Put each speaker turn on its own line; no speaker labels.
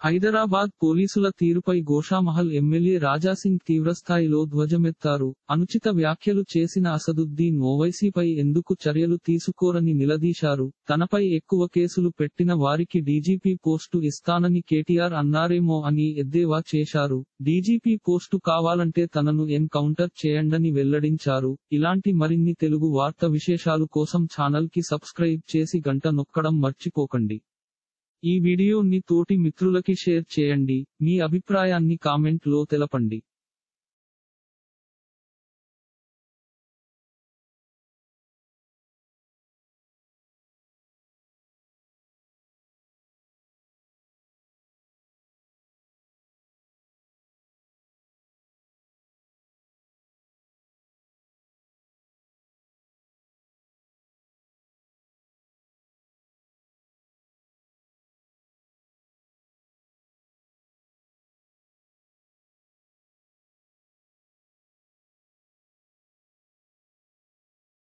హైదరాబాద్ పోలీసుల తీరుపై గోషామహల్ ఎమ్మెల్యే రాజాసింగ్ తీవ్రస్థాయిలో ధ్వజమెత్తారు అనుచిత వ్యాఖ్యలు చేసిన అసదుద్దీన్ ఓవైసీపై ఎందుకు చర్యలు తీసుకోరని నిలదీశారు తనపై ఎక్కువ కేసులు పెట్టిన వారికి డీజీపీ పోస్టు ఇస్తానని కేటీఆర్ అన్నారేమో అని ఎద్దేవా చేశారు డీజీపీ పోస్టు కావాలంటే తనను ఎన్ కౌంటర్ చేయండని వెల్లడించారు ఇలాంటి మరిన్ని తెలుగు వార్త విశేషాలు కోసం ఛానల్ కి సబ్స్క్రైబ్ చేసి గంట నొక్కడం మర్చిపోకండి ఈ వీడియోని తోటి మిత్రులకి షేర్ చేయండి మీ అభిప్రాయాన్ని కామెంట్ లో తెలపండి